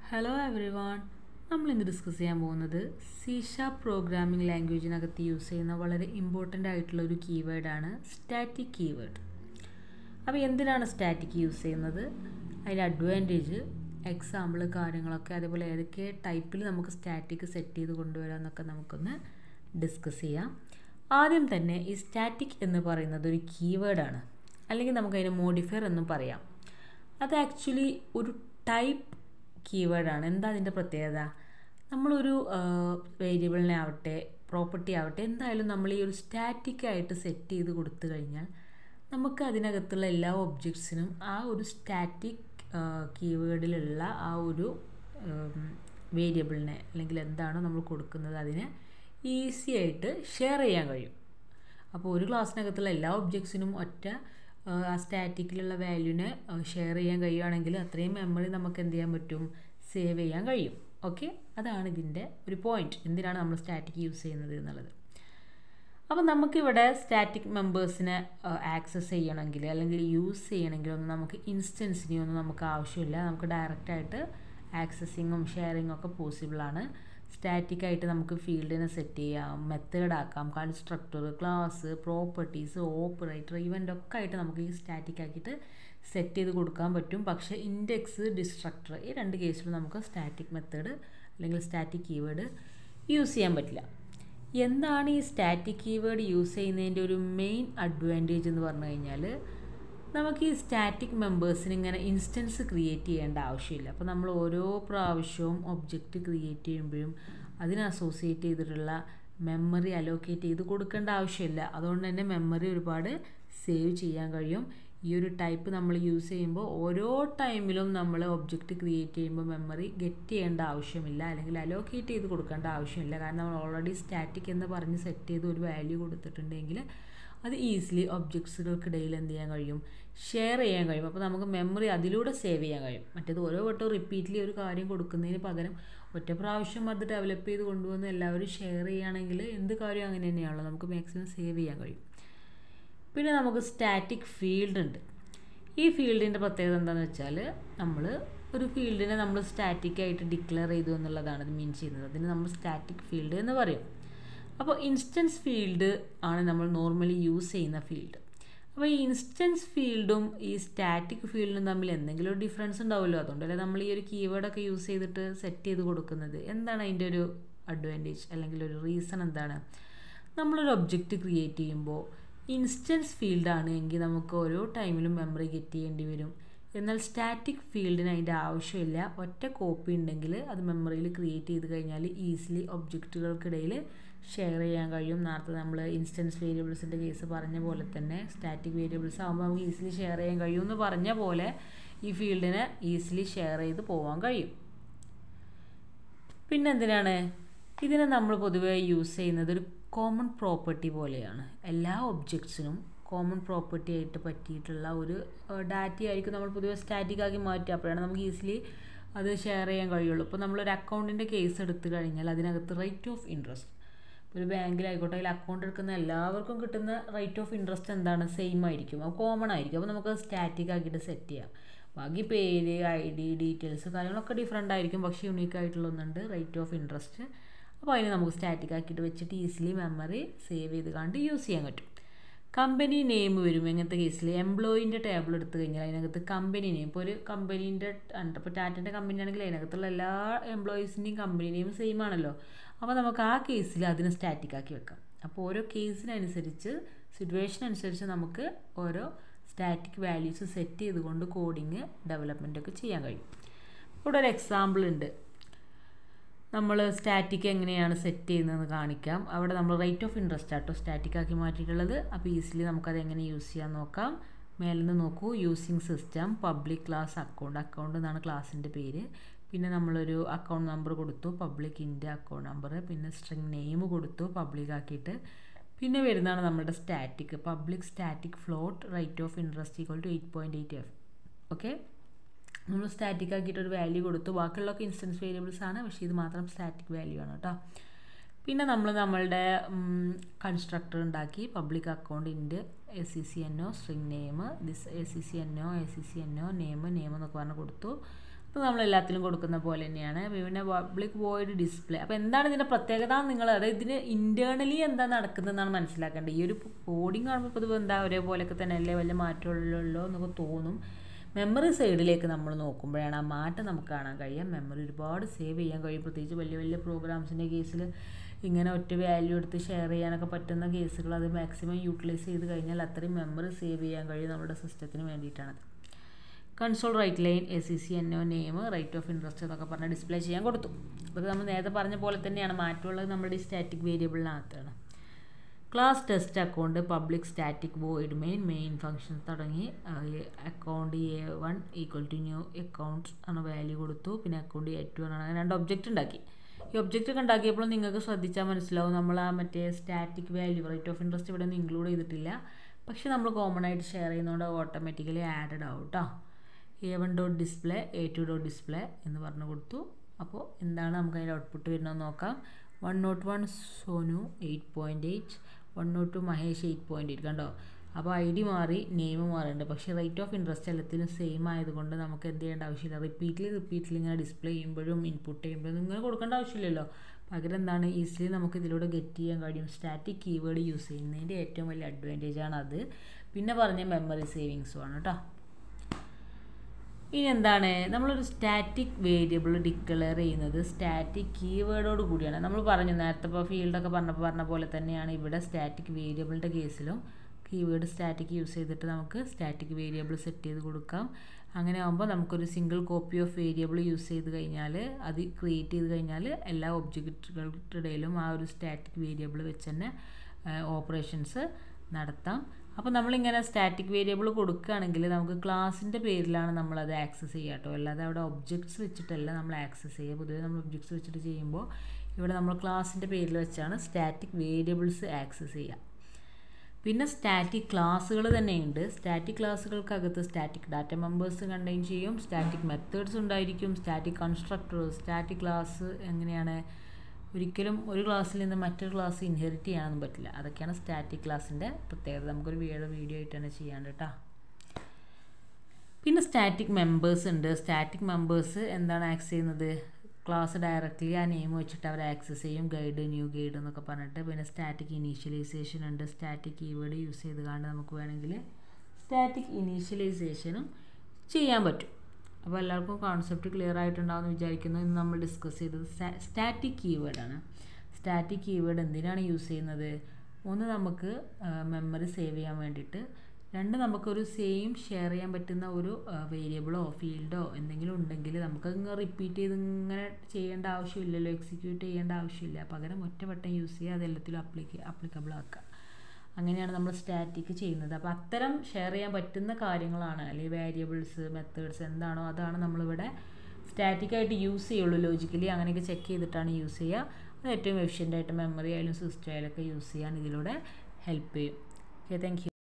hello every one നമ്മൾ ഇന്ന് discuss ചെയ്യാൻ പോകുന്നത് സീഷ പ്രോഗ്രാമിംഗ് ലാംഗ്വേജിനകത്ത് യൂസ് ചെയ്യുന്ന വളരെ ഇമ്പോർട്ടൻ്റ് ആയിട്ടുള്ള ഒരു കീവേഡാണ് സ്റ്റാറ്റിക് കീവേഡ് അപ്പോൾ എന്തിനാണ് സ്റ്റാറ്റിക് യൂസ് ചെയ്യുന്നത് അതിൻ്റെ അഡ്വാൻറ്റേജ് എക്സാമ്പിൾ കാര്യങ്ങളൊക്കെ അതേപോലെ ഏതൊക്കെ ടൈപ്പിൽ നമുക്ക് സ്റ്റാറ്റിക് സെറ്റ് ചെയ്ത് കൊണ്ടുവരാമെന്നൊക്കെ നമുക്കൊന്ന് ഡിസ്കസ് ചെയ്യാം ആദ്യം തന്നെ ഈ സ്റ്റാറ്റിക് എന്ന് പറയുന്നത് ഒരു കീവേഡാണ് അല്ലെങ്കിൽ നമുക്കതിന് മോഡിഫയർ എന്നും പറയാം അത് ആക്ച്വലി ഒരു ടൈപ്പ് കീവേഡാണ് എന്താ അതിൻ്റെ പ്രത്യേകത നമ്മളൊരു വേരിയബിളിനെ ആവട്ടെ പ്രോപ്പർട്ടി ആവട്ടെ എന്തായാലും നമ്മൾ ഈ ഒരു സ്റ്റാറ്റിക് ആയിട്ട് സെറ്റ് ചെയ്ത് കൊടുത്തു കഴിഞ്ഞാൽ നമുക്ക് അതിനകത്തുള്ള എല്ലാ ഒബ്ജക്ട്സിനും ആ ഒരു സ്റ്റാറ്റിക് കീവേഡിലുള്ള ആ ഒരു വേരിയബിളിനെ അല്ലെങ്കിൽ എന്താണോ നമ്മൾ കൊടുക്കുന്നത് അതിനെ ഈസി ആയിട്ട് ഷെയർ ചെയ്യാൻ കഴിയും അപ്പോൾ ഒരു ക്ലാസ്സിനകത്തുള്ള എല്ലാ ഒബ്ജക്ട്സിനും ഒറ്റ ആ സ്റ്റാറ്റിക്കിലുള്ള വാല്യൂവിനെ ഷെയർ ചെയ്യാൻ കഴിയുകയാണെങ്കിൽ അത്രയും മെമ്മറി നമുക്ക് എന്ത് ചെയ്യാൻ പറ്റും സേവ് ചെയ്യാൻ കഴിയും ഓക്കെ അതാണ് ഇതിൻ്റെ ഒരു പോയിന്റ് എന്തിനാണ് നമ്മൾ സ്റ്റാറ്റിക് യൂസ് ചെയ്യുന്നത് എന്നുള്ളത് അപ്പോൾ നമുക്കിവിടെ സ്റ്റാറ്റിക് മെമ്പേഴ്സിനെ ആക്സസ് ചെയ്യണമെങ്കിൽ അല്ലെങ്കിൽ യൂസ് ചെയ്യണമെങ്കിൽ ഒന്നും നമുക്ക് ഇൻസ്റ്റൻസിനെ ഒന്നും നമുക്ക് ആവശ്യമില്ല നമുക്ക് ഡയറക്റ്റായിട്ട് ആക്സസിങ്ങും ഷെയറിങ്ങും ഒക്കെ പോസിബിളാണ് സ്റ്റാറ്റിക് ആയിട്ട് നമുക്ക് ഫീൽഡിനെ സെറ്റ് ചെയ്യാം മെത്തേഡ് ആക്കാം constructor class properties operator event ഒക്കെ ആയിട്ട് നമുക്ക് ഈ സ്റ്റാറ്റിക് ആക്കിയിട്ട് സെറ്റ് ചെയ്ത് കൊടുക്കാൻ പറ്റും പക്ഷേ ഇൻഡെക്സ് ഡിസ്ട്രക്ടർ ഈ രണ്ട് കേസിലും നമുക്ക് സ്റ്റാറ്റിക് മെത്തേഡ് അല്ലെങ്കിൽ സ്റ്റാറ്റിക് കീവേഡ് യൂസ് ചെയ്യാൻ പറ്റില്ല എന്താണ് ഈ സ്റ്റാറ്റിക് കീവേഡ് യൂസ് ചെയ്യുന്നതിൻ്റെ ഒരു മെയിൻ അഡ്വാൻറ്റേജ് എന്ന് പറഞ്ഞു കഴിഞ്ഞാൽ നമുക്ക് ഈ സ്റ്റാറ്റിക് മെമ്പേഴ്സിന് ഇങ്ങനെ ഇൻസ്റ്റൻസ് ക്രിയേറ്റ് ചെയ്യേണ്ട ആവശ്യമില്ല അപ്പോൾ നമ്മൾ ഓരോ പ്രാവശ്യവും ഒബ്ജക്റ്റ് ക്രിയേറ്റ് ചെയ്യുമ്പോഴും അതിന് അസോസിയേറ്റ് ചെയ്തിട്ടുള്ള മെമ്മറി അലോക്കേറ്റ് ചെയ്ത് കൊടുക്കേണ്ട ആവശ്യമില്ല അതുകൊണ്ട് തന്നെ മെമ്മറി ഒരുപാട് സേവ് ചെയ്യാൻ കഴിയും ഈ ഒരു ടൈപ്പ് നമ്മൾ യൂസ് ചെയ്യുമ്പോൾ ഓരോ ടൈമിലും നമ്മൾ ഒബ്ജക്റ്റ് ക്രിയേറ്റ് ചെയ്യുമ്പോൾ മെമ്മറി ഗെറ്റ് ചെയ്യേണ്ട ആവശ്യമില്ല അല്ലെങ്കിൽ അലോക്കേറ്റ് ചെയ്ത് കൊടുക്കേണ്ട ആവശ്യമില്ല കാരണം നമ്മൾ ഓൾറെഡി സ്റ്റാറ്റിക് എന്ന് പറഞ്ഞ് സെറ്റ് ചെയ്ത് ഒരു വാല്യൂ കൊടുത്തിട്ടുണ്ടെങ്കിൽ അത് ഈസിലി ഒബ്ജക്ട്സുകൾക്കിടയിൽ എന്ത് ചെയ്യാൻ കഴിയും ഷെയർ ചെയ്യാൻ കഴിയും അപ്പോൾ നമുക്ക് മെമ്മറി അതിലൂടെ സേവ് ചെയ്യാൻ കഴിയും മറ്റേത് ഓരോ വട്ടവും റിപ്പീറ്റ്ലി ഒരു കാര്യം കൊടുക്കുന്നതിന് പകരം ഒറ്റ പ്രാവശ്യം അത് ഡെവലപ്പ് ചെയ്ത് കൊണ്ടുവന്ന് എല്ലാവരും ഷെയർ ചെയ്യുകയാണെങ്കിൽ എന്ത് കാര്യം അങ്ങനെ തന്നെയാണല്ലോ നമുക്ക് മാക്സിമം സേവ് ചെയ്യാൻ കഴിയും പിന്നെ നമുക്ക് സ്റ്റാറ്റിക് ഫീൽഡ് ഉണ്ട് ഈ ഫീൽഡിൻ്റെ പ്രത്യേകത എന്താണെന്ന് വെച്ചാൽ നമ്മൾ ഒരു ഫീൽഡിനെ നമ്മൾ സ്റ്റാറ്റിക് ആയിട്ട് ഡിക്ലെയർ ചെയ്തു എന്നുള്ളതാണ് ഇത് മീൻ ചെയ്യുന്നത് അതിന് നമ്മൾ സ്റ്റാറ്റിക് ഫീൽഡ് എന്ന് പറയും അപ്പോൾ ഇൻസ്റ്റൻസ് ഫീൽഡ് ആണ് നമ്മൾ നോർമലി യൂസ് ചെയ്യുന്ന ഫീൽഡ് അപ്പോൾ ഈ ഇൻസ്റ്റൻസ് ഫീൽഡും ഈ സ്റ്റാറ്റിക് ഫീൽഡും തമ്മിൽ എന്തെങ്കിലും ഒരു ഡിഫറൻസ് ഉണ്ടാവുമല്ലോ അതുകൊണ്ടല്ലേ നമ്മൾ ഈ ഒരു കീവേഡൊക്കെ യൂസ് ചെയ്തിട്ട് സെറ്റ് ചെയ്ത് കൊടുക്കുന്നത് എന്താണ് അതിൻ്റെ ഒരു അഡ്വാൻറ്റേജ് അല്ലെങ്കിൽ ഒരു റീസൺ എന്താണ് നമ്മളൊരു ഒബ്ജക്റ്റ് ക്രിയേറ്റ് ചെയ്യുമ്പോൾ ഇൻസ്റ്റൻസ് ഫീൽഡാണ് എങ്കിൽ നമുക്ക് ഓരോ ടൈമിലും മെമ്മറി ഗെറ്റ് ചെയ്യേണ്ടി വരും എന്നാൽ സ്റ്റാറ്റിക് ഫീൽഡിന് അതിൻ്റെ ആവശ്യമില്ല ഒറ്റ കോപ്പി ഉണ്ടെങ്കിൽ അത് മെമ്മറിയിൽ ക്രിയേറ്റ് ചെയ്ത് കഴിഞ്ഞാൽ ഈസിലി ഒബ്ജക്റ്റുകൾക്കിടയിൽ ഷെയർ ചെയ്യാൻ കഴിയും നേരത്തെ നമ്മൾ ഇൻസ്റ്റൻസ് വേരിയബിൾസിൻ്റെ കേസ് പറഞ്ഞ പോലെ തന്നെ സ്റ്റാറ്റിക് വേരിയബിൾസ് ആകുമ്പോൾ നമുക്ക് ഈസിലി ഷെയർ ചെയ്യാൻ കഴിയും എന്ന് പറഞ്ഞ പോലെ ഈ ഫീൽഡിനെ ഈസിലി ഷെയർ ചെയ്ത് പോകാൻ കഴിയും പിന്നെ എന്തിനാണ് ഇതിനെ നമ്മൾ പൊതുവെ യൂസ് ചെയ്യുന്നത് ഒരു കോമൺ പ്രോപ്പർട്ടി പോലെയാണ് എല്ലാ ഒബ്ജക്ട്സിനും കോമൺ പ്രോപ്പർട്ടി ആയിട്ട് പറ്റിയിട്ടുള്ള ഒരു ഡാറ്റ ആയിരിക്കും നമ്മൾ പൊതുവെ സ്റ്റാറ്റിക് ആക്കി മാറ്റുക അപ്പോഴാണ് നമുക്ക് ഈസിലി അത് ഷെയർ ചെയ്യാൻ കഴിയുള്ളൂ ഇപ്പോൾ നമ്മളൊരു അക്കൗണ്ടിൻ്റെ കേസ് എടുത്തു കഴിഞ്ഞാൽ അതിനകത്ത് റേറ്റ് ഓഫ് ഇൻട്രസ്റ്റ് ഒരു ബാങ്കിലായിക്കോട്ടെ അതിൽ അക്കൗണ്ട് എടുക്കുന്ന എല്ലാവർക്കും കിട്ടുന്ന റേറ്റ് ഓഫ് ഇൻട്രസ്റ്റ് എന്താണ് സെയിം ആയിരിക്കും അത് കോമൺ ആയിരിക്കും അപ്പോൾ നമുക്ക് സ്റ്റാറ്റിക് ആക്കിയിട്ട് സെറ്റ് ചെയ്യാം ബാക്കി പേര് ഐ ഡി ഡീറ്റെയിൽസ് കാര്യങ്ങളൊക്കെ ഡിഫറെൻ്റ് ആയിരിക്കും പക്ഷേ യുണീക്ക് ആയിട്ടുള്ള ഒന്നുണ്ട് റേറ്റ് ഓഫ് ഇൻട്രസ്റ്റ് അപ്പോൾ അതിന് നമുക്ക് സ്റ്റാറ്റിക് ആക്കിയിട്ട് വെച്ചിട്ട് ഈസിലി മെമ്മറി സേവ് ചെയ്ത് കണ്ട് യൂസ് ചെയ്യാൻ പറ്റും കമ്പനി നെയിം വരും എങ്ങനത്തെ കേസിൽ എംപ്ലോയിൻ്റെ ടേബിൾ എടുത്തു കഴിഞ്ഞാൽ അതിനകത്ത് കമ്പനി നെയിം ഇപ്പോൾ ഒരു കമ്പനീൻ്റെ ഇപ്പോൾ ടാറ്റൻ്റെ കമ്പനി ആണെങ്കിൽ അതിനകത്തുള്ള എല്ലാ എംപ്ലോയീസിൻ്റെയും കമ്പനി നെയിം സെയിം ആണല്ലോ അപ്പോൾ നമുക്ക് ആ കേസിൽ അതിനെ സ്റ്റാറ്റിക് ആക്കി വെക്കാം അപ്പോൾ ഓരോ കേസിനനുസരിച്ച് സിറ്റുവേഷൻ അനുസരിച്ച് നമുക്ക് ഓരോ സ്റ്റാറ്റിക് വാല്യൂസ് സെറ്റ് ചെയ്തുകൊണ്ട് കോഡിങ് ഡെവലപ്മെൻ്റ് ഒക്കെ ചെയ്യാൻ കഴിയും ഇവിടെ ഒരു എക്സാമ്പിൾ ഉണ്ട് നമ്മൾ സ്റ്റാറ്റിക് എങ്ങനെയാണ് സെറ്റ് ചെയ്യുന്നതെന്ന് കാണിക്കാം അവിടെ നമ്മൾ rate of interest auto static ആക്കി മാറ്റിയിട്ടുള്ളത് അപ്പോൾ ഈസിലി നമുക്കത് എങ്ങനെ യൂസ് ചെയ്യാൻ നോക്കാം മേലെ നിന്ന് നോക്കൂ using system public class account account എന്നാണ് ക്ലാസ്സിൻ്റെ പേര് പിന്നെ നമ്മളൊരു അക്കൗണ്ട് നമ്പർ കൊടുത്തു പബ്ലിക് ഇൻ്റെ അക്കൗണ്ട് നമ്പർ പിന്നെ സ്ട്രിങ് നെയിം കൊടുത്തു പബ്ലിക് ആക്കിയിട്ട് പിന്നെ വരുന്നതാണ് നമ്മുടെ static public static float rate of interest equal to eight point eight F okay നമ്മൾ സ്റ്റാറ്റിക് ആക്കിയിട്ട് ഒരു വാല്യൂ കൊടുത്തു ബാക്കിയുള്ളതൊക്കെ ഇൻസ്റ്റൻസ് വേരിയബിൾസ് ആണ് പക്ഷേ ഇത് മാത്രം സ്റ്റാറ്റിക് വാല്യൂ ആണ് കേട്ടോ പിന്നെ നമ്മൾ നമ്മളുടെ കൺസ്ട്രക്ടർ ഉണ്ടാക്കി public account int A C C N O string name this A C C N O A C C N O name name എന്നൊക്കെ പറഞ്ഞ് കൊടുത്തു ഇത് നമ്മൾ എല്ലാത്തിലും കൊടുക്കുന്ന പോലെ തന്നെയാണ് പിന്നെ പബ്ലിക് വോയിഡ് ഡിസ്പ്ലേ അപ്പോൾ എന്താണ് ഇതിൻ്റെ പ്രത്യേകത നിങ്ങൾ അതായത് ഇതിന് ഇൻറ്റേർണലി എന്താ നടക്കുന്നതെന്നാണ് മനസ്സിലാക്കേണ്ടത് ഈ ഒരു കോഡിങ് കാണുമ്പോൾ ഇപ്പോൾ ഇത് എന്താ ഒരേപോലെയൊക്കെ തന്നെ അല്ലേ വലിയ മാറ്റമുള്ളൂ എന്നൊക്കെ തോന്നും മെമ്മറി സൈഡിലേക്ക് നമ്മൾ നോക്കുമ്പോഴാണ് ആ മാറ്റം നമുക്ക് കാണാൻ കഴിയുക മെമ്മറി ഒരുപാട് സേവ് ചെയ്യാൻ കഴിയും പ്രത്യേകിച്ച് വലിയ വലിയ പ്രോഗ്രാംസിൻ്റെ കേസിൽ ഇങ്ങനെ ഒറ്റ വാല്യൂ എടുത്ത് ഷെയർ ചെയ്യാനൊക്കെ പറ്റുന്ന കേസുകൾ അത് മാക്സിമം യൂട്ടിലൈസ് ചെയ്ത് കഴിഞ്ഞാൽ അത്രയും മെമ്മറി സേവ് ചെയ്യാൻ കഴിയും നമ്മുടെ സിസ്റ്റത്തിന് വേണ്ടിയിട്ടാണത് console write line A C C N O name rate of interest എന്നൊക്കെ പറഞ്ഞ് ഡിസ്പ്ലേ ചെയ്യാൻ കൊടുത്തു അത് നമ്മൾ നേരത്തെ പറഞ്ഞ പോലെ തന്നെയാണ് മാറ്റമുള്ളത് നമ്മുടെ ഈ സ്റ്റാറ്റിക് വേരിയബിളിനകത്താണ് class test account public static void main main function തുടങ്ങി account A one equal to new account ആണ് വാല്യൂ കൊടുത്തു പിന്നെ അക്കൗണ്ട് എ ടു ആണ് അങ്ങനെ രണ്ട് ഒബ്ജക്റ്റ് ഉണ്ടാക്കി ഈ ഒബ്ജക്റ്റ് ഒക്കെ ഉണ്ടാക്കിയപ്പോൾ നിങ്ങൾക്ക് ശ്രദ്ധിച്ചാൽ മനസ്സിലാവും നമ്മൾ ആ മറ്റേ static value rate of interest ഇവിടെ ഒന്നും ഇൻക്ലൂഡ് ചെയ്തിട്ടില്ല പക്ഷെ നമ്മൾ കോമൺ ആയിട്ട് ഷെയർ ചെയ്യുന്നതുകൊണ്ട് ഓട്ടോമാറ്റിക്കലി ആഡഡ് ആവും കേട്ടോ A one dot display A two dot display എന്ന് പറഞ്ഞു കൊടുത്തു അപ്പോൾ എന്താണ് നമുക്ക് അതിൻ്റെ ഔട്ട്പുട്ട് വരുന്നത് നോക്കാം one nought one Sonu eight point eight one nought two Mahesh eight point eight കണ്ടോ അപ്പോൾ ഐ ഡി മാറി നെയിം മാറിയിട്ടുണ്ട് പക്ഷേ റേറ്റ് ഓഫ് ഇൻട്രസ്റ്റ് എല്ലാത്തിലും സെയിം ആയതുകൊണ്ട് നമുക്ക് എന്ത് ചെയ്യേണ്ട ആവശ്യമില്ല റിപ്പീറ്റ്ലി റിപ്പീറ്റ്ലി ഇങ്ങനെ ഡിസ്പ്ലേ ചെയ്യുമ്പോഴും ഇൻപുട്ട് ചെയ്യുമ്പോഴും ഇങ്ങനെ കൊടുക്കേണ്ട ആവശ്യമില്ലല്ലോ പകരം എന്താണ് ഈസിലി നമുക്ക് ഇതിലൂടെ ഗെറ്റ് ചെയ്യാൻ കഴിയും സ്റ്റാറ്റിക് കീവേഡ് യൂസ് ചെയ്യുന്നതിൻ്റെ ഏറ്റവും വലിയ അഡ്വാൻറ്റേജ് ആണ് അത് പിന്നെ പറഞ്ഞ മെമ്മറി സേവിങ്സും ആണ് കേട്ടോ ഇനി എന്താണ് നമ്മളൊരു സ്റ്റാറ്റിക് വേരിയബിൾ ഡിക്ലെയർ ചെയ്യുന്നത് സ്റ്റാറ്റിക് കീവേഡോട് കൂടിയാണ് നമ്മൾ പറഞ്ഞു നേരത്തെ ഇപ്പോൾ ഫീൽഡൊക്കെ പറഞ്ഞപ്പോൾ പറഞ്ഞ പോലെ തന്നെയാണ് ഇവിടെ സ്റ്റാറ്റിക് വേരിയബിളിൻ്റെ കേസിലും കീവേഡ് സ്റ്റാറ്റിക് യൂസ് ചെയ്തിട്ട് നമുക്ക് സ്റ്റാറ്റിക് വേരിയബിൾ സെറ്റ് ചെയ്ത് കൊടുക്കാം അങ്ങനെ ആകുമ്പോൾ നമുക്കൊരു single copy of variable use ചെയ്ത് കഴിഞ്ഞാൽ അത് ക്രിയേറ്റ് ചെയ്ത് കഴിഞ്ഞാൽ എല്ലാ ഒബ്ജക്റ്റുകളുടെ ഇടയിലും ആ ഒരു സ്റ്റാറ്റിക് വേരിയബിൾ വെച്ച് തന്നെ ഓപ്പറേഷൻസ് നടത്താം അപ്പോൾ നമ്മളിങ്ങനെ സ്റ്റാറ്റിക് വേരിയബിൾ കൊടുക്കുകയാണെങ്കിൽ നമുക്ക് ക്ലാസ്സിൻ്റെ പേരിലാണ് നമ്മളത് ആക്സസ് ചെയ്യുക കേട്ടോ അല്ലാതെ അവിടെ ഒബ്ജക്ട്സ് വെച്ചിട്ടല്ല നമ്മൾ ആക്സസ് ചെയ്യുക പൊതുവേ നമ്മൾ ഒബ്ജക്ട്സ് വെച്ചിട്ട് ചെയ്യുമ്പോൾ ഇവിടെ നമ്മൾ ക്ലാസ്സിൻ്റെ പേരിൽ വെച്ചാണ് സ്റ്റാറ്റിക് വേരിയബിൾസ് ആക്സസ് ചെയ്യുക പിന്നെ സ്റ്റാറ്റിക് ക്ലാസ്സുകൾ തന്നെയുണ്ട് സ്റ്റാറ്റിക് ക്ലാസ്സുകൾക്കകത്ത് സ്റ്റാറ്റിക് ഡാറ്റ മെമ്പേഴ്സ് കണ്ടെയ്ൻ ചെയ്യും സ്റ്റാറ്റിക് മെത്തേഡ്സ് ഉണ്ടായിരിക്കും സ്റ്റാറ്റിക് കൺസ്ട്രക്ടർ സ്റ്റാറ്റിക് ക്ലാസ് എങ്ങനെയാണ് ഒരിക്കലും ഒരു ക്ലാസ്സിൽ നിന്ന് മറ്റൊരു ക്ലാസ് ഇൻഹെറിറ്റ് ചെയ്യാനൊന്നും പറ്റില്ല അതൊക്കെയാണ് സ്റ്റാറ്റിക് ക്ലാസ്സിൻ്റെ പ്രത്യേകത നമുക്കൊരു വീഡിയോ വീഡിയോ ആയിട്ട് തന്നെ ചെയ്യാണ്ട് കേട്ടോ പിന്നെ സ്റ്റാറ്റിക് മെമ്പേഴ്സ് ഉണ്ട് സ്റ്റാറ്റിക് മെമ്പേഴ്സ് എന്താണ് ആക്സ് ചെയ്യുന്നത് ക്ലാസ് ഡയറക്റ്റ്ലി ആ നെയിം വെച്ചിട്ട് അവർ ആക്സസ് ചെയ്യും ഗൈഡ് ന്യൂ ഗൈഡ് എന്നൊക്കെ പറഞ്ഞിട്ട് പിന്നെ സ്റ്റാറ്റിക് ഇനീഷ്യലൈസേഷൻ ഉണ്ട് സ്റ്റാറ്റിക് കീവേഡ് യൂസ് ചെയ്ത് കൊണ്ട് നമുക്ക് വേണമെങ്കിൽ സ്റ്റാറ്റിക് ഇനീഷ്യലൈസേഷനും ചെയ്യാൻ പറ്റും അപ്പോൾ എല്ലാവർക്കും കോൺസെപ്റ്റ് ക്ലിയർ ആയിട്ടുണ്ടാവുമെന്ന് വിചാരിക്കുന്നു ഇന്ന് നമ്മൾ ഡിസ്കസ് ചെയ്തത് സ്റ്റാറ്റിക് കീവേഡാണ് സ്റ്റാറ്റിക് കീവേഡ് എന്തിനാണ് യൂസ് ചെയ്യുന്നത് ഒന്ന് നമുക്ക് മെമ്മറി സേവ് ചെയ്യാൻ വേണ്ടിയിട്ട് രണ്ട് നമുക്കൊരു സെയിം ഷെയർ ചെയ്യാൻ പറ്റുന്ന ഒരു വേരിയബിളോ ഫീൽഡോ എന്തെങ്കിലും ഉണ്ടെങ്കിൽ നമുക്ക് ഇങ്ങനെ റിപ്പീറ്റ് ചെയ്ത് ഇങ്ങനെ ചെയ്യേണ്ട ആവശ്യമില്ലല്ലോ എക്സിക്യൂട്ട് ചെയ്യേണ്ട ആവശ്യമില്ല പകരം ഒറ്റ വട്ടം യൂസ് ചെയ്യുക അതെല്ലാത്തിലും അപ്ലിക്ക അപ്ലിക്കബിൾ ആക്കുക അങ്ങനെയാണ് നമ്മൾ സ്റ്റാറ്റിക് ചെയ്യുന്നത് അപ്പോൾ അത്തരം ഷെയർ ചെയ്യാൻ പറ്റുന്ന കാര്യങ്ങളാണ് അല്ലെങ്കിൽ വേരിയബിൾസ് മെത്തേഡ്സ് എന്താണോ അതാണ് നമ്മളിവിടെ സ്റ്റാറ്റിക്കായിട്ട് യൂസ് ചെയ്യുള്ളൂ ലോജിക്കലി അങ്ങനെയൊക്കെ ചെക്ക് ചെയ്തിട്ടാണ് യൂസ് ചെയ്യുക അത് ഏറ്റവും എഫിഷ്യൻ്റായിട്ട് മെമ്മറി ആയാലും സിസ്റ്റം ആയാലും ഒക്കെ യൂസ് ചെയ്യാൻ ഇതിലൂടെ ഹെൽപ്പ് ചെയ്യും ഓക്കെ താങ്ക്